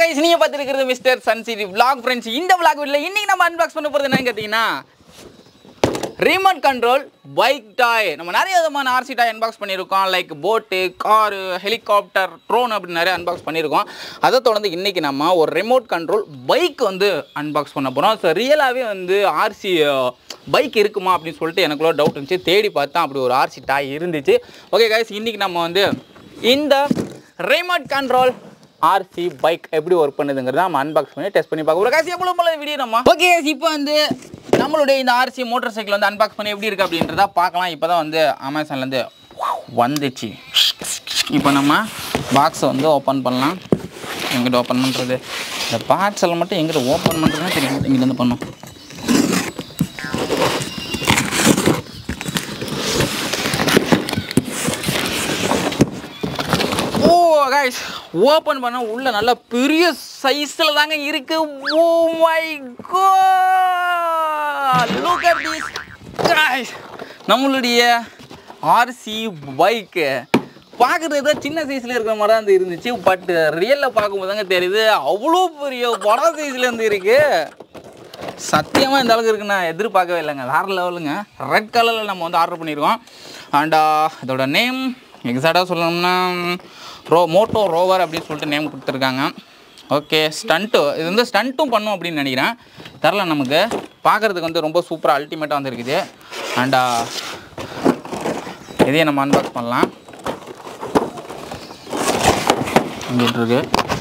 Guys நீங்க பார்த்துருக்கிறது mister Sun City vlog friends இந்த vlog வீடியோல இன்னைக்கு நம்ம அன்பாக்ஸ் பண்ண போகிறது என்னன்னு கேட்டிங்கன்னா ரிமோட் கண்ட்ரோல் பைக் டாய் நம்ம நிறைய விதமான ஆர்சி டாய் அன்பாக்ஸ் பண்ணியிருக்கோம் லைக் போட்டு காரு ஹெலிகாப்டர் ட்ரோன் அப்படின்னு நிறைய அன்பாக்ஸ் பண்ணியிருக்கோம் அதை தொடர்ந்து இன்றைக்கி நம்ம ஒரு ரிமோட் கண்ட்ரோல் பைக் வந்து அன்பாக்ஸ் பண்ண போகிறோம் ஸோ ரியலாகவே வந்து ஆர்சி பைக் இருக்குமா அப்படின்னு சொல்லிட்டு எனக்குள்ள டவுட் இருந்துச்சு தேடி பார்த்தா அப்படி ஒரு ஆர்சி டாய் இருந்துச்சு ஓகே கைஸ் இன்றைக்கி நம்ம வந்து இந்த ரிமோட் கண்ட்ரோல் ஆர்சி பைக் எப்படி ஒர்க் பண்ணுதுங்கிறத நம்ம அன்பாக்ஸ் பண்ணி டெஸ்ட் பண்ணி பார்க்க போகிறோம் காசு எவ்வளோ போல வீடியோ நம்ம ஓகே இப்போ வந்து நம்மளுடைய இந்த ஆர்சி மோட்டார் சைக்கிள் வந்து அன்பாக்ஸ் பண்ணி எப்படி இருக்குது அப்படின்றத பார்க்கலாம் இப்போ தான் வந்து அமேசான்லேருந்து வந்துச்சு இப்போ நம்ம பாக்ஸை வந்து ஓப்பன் பண்ணலாம் எங்கிட்ட ஓப்பன் பண்ணுறது இந்த பார்ட்ஸ் எல்லாம் மட்டும் எங்கிட்ட ஓப்பன் பண்ணுறதுன்னு தெரியும் இங்கிட்டேருந்து பண்ணும் ஓ கைஸ் ஓப்பன் பண்ண உள்ள நல்ல பெரிய சைஸில் தாங்க இருக்கு oh my god look at this guys நம்மளுடைய ஆர்சி பைக்கு பார்க்குறது ஏதோ சின்ன சைஸில் இருக்கிற மாதிரி தான் வந்து இருந்துச்சு பட் ரியலில் பார்க்கும்போது தாங்க தெரியுது அவ்வளோ பெரிய படம் சைஸில் இருந்து இருக்கு சத்தியமாக இந்த அளவுக்கு இருக்குன்னு நான் எதிர்பார்க்கவே இல்லைங்க வேறு லெவலுங்க ரெட் கலரில் நம்ம வந்து ஆர்டர் பண்ணியிருக்கோம் அண்ட் இதோட நேம் எக்ஸாக்டாக சொல்லணும்னா ரோ மோட்டோ ரோவர் அப்படின்னு சொல்லிட்டு நேம் கொடுத்துருக்காங்க ஓகே ஸ்டண்ட்டு இது வந்து ஸ்டண்ட்டும் பண்ணும் அப்படின்னு நினைக்கிறேன் தெரில நமக்கு பார்க்குறதுக்கு வந்து ரொம்ப சூப்பராக அல்டிமேட்டாக வந்து இருக்குது அண்டா இதையே நம்ம அன்பாக்ஸ் பண்ணலாம் இங்கிட்டு இருக்கு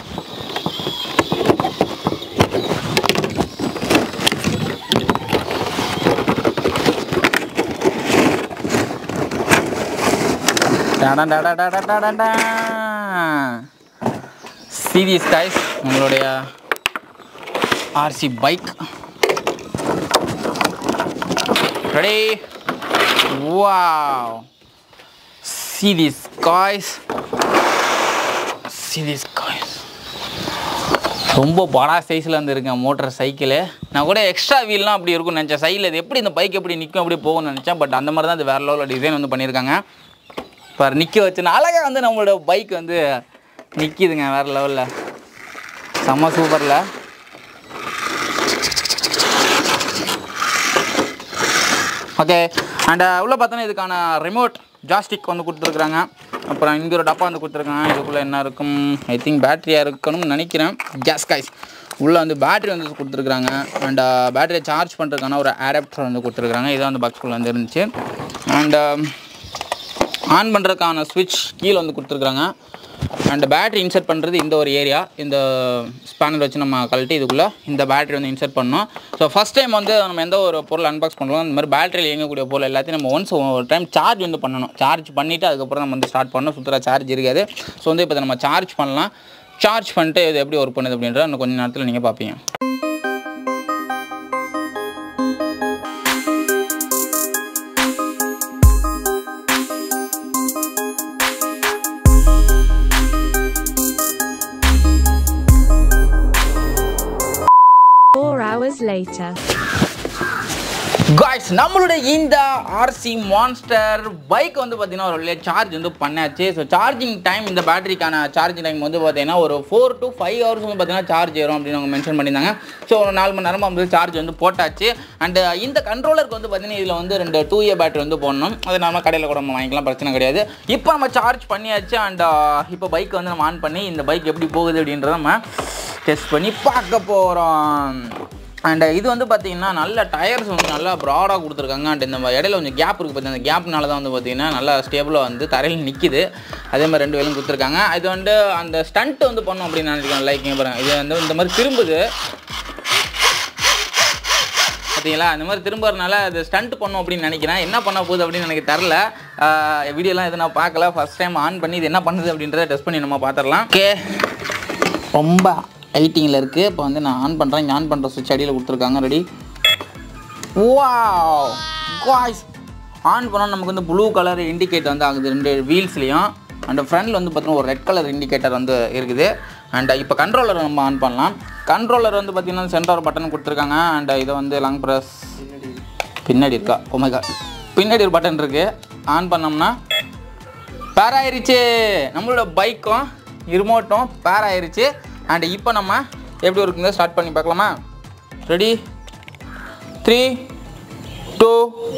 சீரியஸ் கைஸ் உங்களுடைய RC bike ready wow serious guys serious guys ரொம்ப படா சைஸில் வந்துருக்கேன் மோட்டர் சைக்கிளு நான் கூட எக்ஸ்ட்ரா வீல்லாம் அப்படி இருக்கும்னு நினச்சேன் சைடில் இது எப்படி இந்த பைக் எப்படி நிற்கும் அப்படி போகும்னு நினச்சேன் பட் அந்த மாதிரி தான் இது வேறு லெவலில் டிசைன் வந்து பண்ணியிருக்காங்க இப்போ நிற்க வச்சு அழகாக வந்து நம்மளோட பைக் வந்து நிற்கிதுங்க வேறு லெவலில் செம்ம சூப்பரில் ஓகே அண்ட் உள்ளே பார்த்தோன்னா இதுக்கான ரிமோட் ஜாஸ்டிக் வந்து கொடுத்துருக்குறாங்க அப்புறம் இங்கே ஒரு டப்பா வந்து கொடுத்துருக்காங்க இதுக்குள்ளே என்ன இருக்கும் ஐ திங்க் பேட்டரியாக இருக்கணும்னு நினைக்கிறேன் கேஸ் காய்ஸ் உள்ளே வந்து பேட்டரி வந்து கொடுத்துருக்குறாங்க அண்ட் பேட்டரியை சார்ஜ் பண்ணுறதுக்கான ஒரு அடாப்டர் வந்து கொடுத்துருக்குறாங்க இதான் வந்து பாக்ஸ்குள்ளே வந்து இருந்துச்சு அண்ட் ஆன் பண்ணுறதுக்கான ஸ்விட்ச் கீழே வந்து கொடுத்துருக்குறாங்க அண்ட் பேட்டரி இன்சர்ட் பண்ணுறது இந்த ஒரு ஏரியா இந்த ஸ்பேனர் வச்சு நம்ம கழட்டி இதுக்குள்ளே இந்த பேட்டரி வந்து இன்சர்ட் பண்ணோம் ஸோ ஃபஸ்ட் டைம் வந்து நம்ம எந்த ஒரு பொருள் அன்பாக்ஸ் பண்ணுறோம் இந்த மாதிரி பேட்டரியில் இயங்கக்கூடிய பொருள் எல்லாத்தையும் நம்ம ஒன்ஸ் ஒரு டைம் சார்ஜ் வந்து பண்ணணும் சார்ஜ் பண்ணிவிட்டு அதுக்கப்புறம் நம்ம வந்து ஸ்டார்ட் பண்ணோம் சுத்தராக சார்ஜ் இருக்காது ஸோ வந்து இப்போ நம்ம சார்ஜ் பண்ணலாம் சார்ஜ் பண்ணிட்டு இது எப்படி ஒர்க் பண்ணுது அப்படின்றத இன்னும் கொஞ்சம் நேரத்தில் நீங்கள் பார்ப்பீங்க Four hours later. காய்ஸ் நம்மளுடைய இந்த ஆர்சி மான்ஸ்டர் பைக் வந்து பார்த்தீங்கன்னா ஒரு சார்ஜ் வந்து பண்ணாச்சு ஸோ சார்ஜிங் டைம் இந்த பேட்டரிக்கான சார்ஜிங் டைம் வந்து பார்த்தீங்கன்னா ஒரு ஃபோர் டு ஃபைவ் ஹவர்ஸ் வந்து பார்த்தீங்கன்னா சார்ஜ் ஏறும் அப்படின்னு அவங்க மென்ஷன் பண்ணியிருந்தாங்க ஸோ ஒரு நாலு மணி நேரமாக வந்து சார்ஜ் வந்து போட்டாச்சு அண்ட் இந்த கண்ட்ரோலருக்கு வந்து பார்த்தீங்கன்னா இதில் வந்து ரெண்டு டூ இயர் பேட்டரி வந்து போடணும் அது நம்ம கடையில் கூட நம்ம வாங்கிக்கலாம் பிரச்சனை கிடையாது இப்போ நம்ம சார்ஜ் பண்ணியாச்சு அண்ட் இப்போ பைக் வந்து நம்ம ஆன் பண்ணி இந்த பைக் எப்படி போகுது அப்படின்றத நம்ம டெஸ்ட் பண்ணி பார்க்க போகிறோம் அண்ட் இது வந்து பார்த்தீங்கன்னா நல்ல டயர்ஸ் வந்து நல்லா ப்ராடாக கொடுத்துருக்காங்க அண்ட் இந்த இடையில கொஞ்சம் கேப் இருக்குது பார்த்தீங்கன்னா அந்த கேப்னால தான் வந்து பார்த்தீங்கன்னா நல்லா ஸ்டேபிளாக வந்து தரையில் நிற்கிது அதே மாதிரி ரெண்டு வேலையும் கொடுத்துருக்காங்க இது வந்து அந்த ஸ்டண்ட் வந்து பண்ணோம் அப்படின்னு நினைக்கிறேன் லைக் பாருங்க இது வந்து இந்த மாதிரி திரும்புது பார்த்தீங்களா இந்த மாதிரி திரும்புறதுனால அது ஸ்டண்ட் பண்ணும் அப்படின்னு நினைக்கிறேன் என்ன பண்ண போகுது அப்படின்னு எனக்கு தெரில வீடியோலாம் எதுவும் நான் பார்க்கல ஃபஸ்ட் டைம் ஆன் பண்ணி இது என்ன பண்ணுது அப்படின்றத டெஸ்ட் பண்ணி நம்ம பார்த்துடலாம் ஓகே ரொம்ப லைட்டிங்கில் இருக்குது இப்போ வந்து நான் ஆன் பண்ணுறேன் இங்கே ஆன் பண்ணுற சுவிட்ச் அடியில் கொடுத்துருக்காங்க ரெடி வாவ் காய்ஸ் ஆன் பண்ணால் நமக்கு வந்து ப்ளூ கலர் இண்டிகேட்டர் வந்து ஆகுது ரெண்டு வீல்ஸ்லேயும் அண்ட் ஃப்ரண்டில் வந்து பார்த்தீங்கன்னா ஒரு ரெட் கலர் இண்டிகேட்டர் வந்து இருக்குது அண்ட் இப்போ கண்ட்ரோலர் நம்ம ஆன் பண்ணலாம் கண்ட்ரோலர் வந்து பார்த்தீங்கன்னா சென்டர் பட்டன் கொடுத்துருக்காங்க அண்ட் இதை வந்து லாங் ப்ரெஸ் பின்னாடி இருக்கா ஒமேகா பின்னாடி ஒரு பட்டன் இருக்குது ஆன் பண்ணோம்னா பேர் ஆயிருச்சு நம்மளோட பைக்கும் ரிமோட்டும் பேர் ஆயிருச்சு அண்ட் இப்போ நம்ம எப்படி இருக்குங்க ஸ்டார்ட் பண்ணி பார்க்கலாமா ரெடி த்ரீ டூ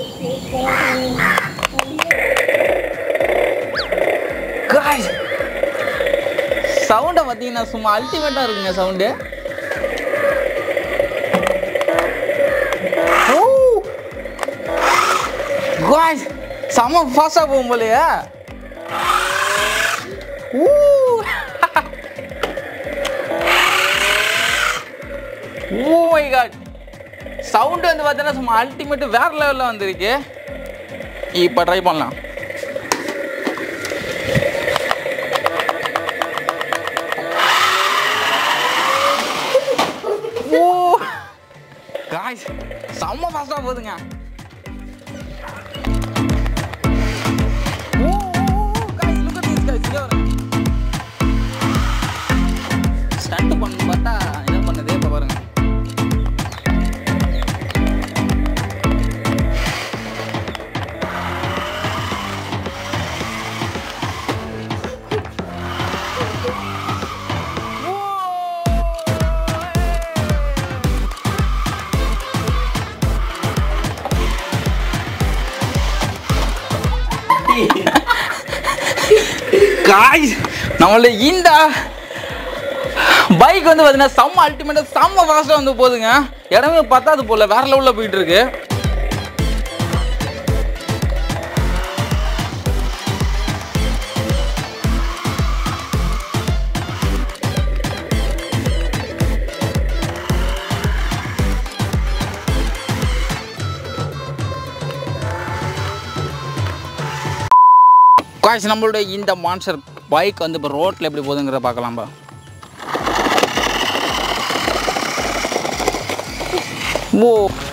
காய்ஸ் சவுண்டை பார்த்தீங்கன்னா சும்மா அல்டிமேட்டாக இருக்குங்க சவுண்டு காய்ஸ் செம ஃபாஸ்ட்டாக போகும் போலையே ஓ மை காட் சவுண்டு வந்து பார்த்தீங்கன்னா சும்மா அல்டிமேட் வேற லெவலில் வந்திருக்கு இப்போ ட்ரை பண்ணலாம் ஓ காய்ஸ் செம்ம ஃபாஸ்ட்டாக போகுதுங்க oh guys look at this guys இங்க பாருங்க ஸ்டண்ட் பண்ணு பார்த்தா என்ன பண்ணுது இப்போ பாருங்க காய்ஸ் நம்மளோட இந்த பைக் வந்து பார்த்தீங்கன்னா செம்ம அல்டிமேட்டாக செம்ம ஃபாஸ்ட்டாக வந்து போகுதுங்க இடமே பத்தாது போல வேற லெவலில் போயிட்டு இருக்கு காய்ஸ் நம்மளோட இந்த மான்ஸ்டர் பைக் வந்து இப்போ ரோட்டில் எப்படி போகுதுங்கிற பார்க்கலாம்பா ஓ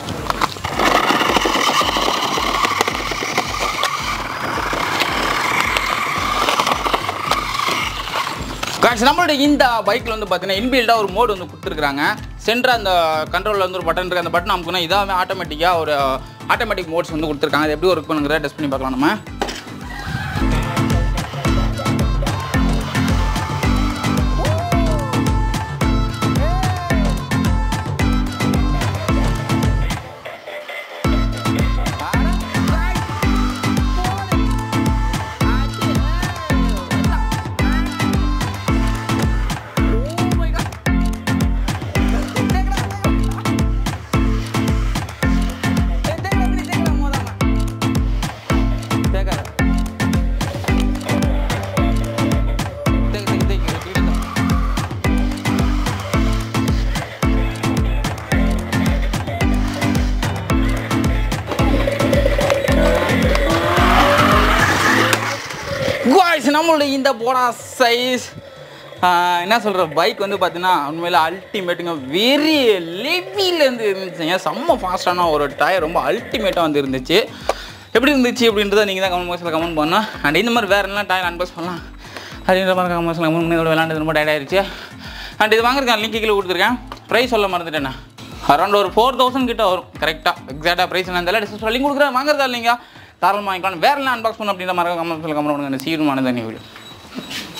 காய்ஸ் நம்மளோட இந்த பைக்கில் வந்து பார்த்தீங்கன்னா இன்பில்டாக ஒரு மோடு வந்து கொடுத்துருக்காங்க சென்டர் அந்த கண்ட்ரோலில் வந்து ஒரு பட்டன் இருக்குது அந்த பட்டன் நமக்குன்னா இதாகவே ஆட்டோமேட்டிக்காக ஒரு ஆட்டோமேட்டிக் மோட்ஸ் வந்து கொடுத்துருக்காங்க அது எப்படி ஒர்க் பண்ணுங்கிறத டெஸ்ட் பண்ணி பார்க்கலாம் நம்ம காய்ஸ் நம்மளோட இந்த போடா சைஸ் என்ன சொல்கிற பைக் வந்து பார்த்தீங்கன்னா உண்மையில் அல்டிமேட்டுங்க வெரி லெவிலேருந்து இருந்துச்சுங்க செம்ம ஃபாஸ்டான ஒரு டயர் ரொம்ப அல்டிமேட்டாக வந்து இருந்துச்சு எப்படி இருந்துச்சு அப்படின்றத நீங்கள் தான் கமெண்ட் பாக்ஸில் கமெண்ட் பண்ணலாம் அண்ட் இந்த மாதிரி வேறு என்ன டயர் அன்பாக்ஸ் பண்ணலாம் அப்படின்ற மாதிரி கமெண்ட் பாக்ஸில் கமெண்ட் பண்ணி இதோட விளாண்டு ரொம்ப டயர்ட் ஆயிடுச்சு அண்ட் இது வாங்குறதுக்கு லிங்க் கீழே கொடுத்துருக்கேன் ப்ரைஸ் சொல்ல மறந்துட்டேண்ணே அரௌண்ட் ஒரு ஃபோர் தௌசண்ட் கிட்ட வரும் கரெக்டாக எக்ஸாக்டாக ப்ரைஸ் என்ன தெரியல டிஸ்கஸ் லிங்க் கொடுக்குறேன் வாங்குறதா இல்லைங்க தாராளமாக வாங்கிக்கலாம் வேறு என்ன அன்பாக்ஸ் பண்ண அப்படின்ற மாதிரி கமெண்ட் கமெண்ட் பண்ணுங்க சீருமானது வீடியோ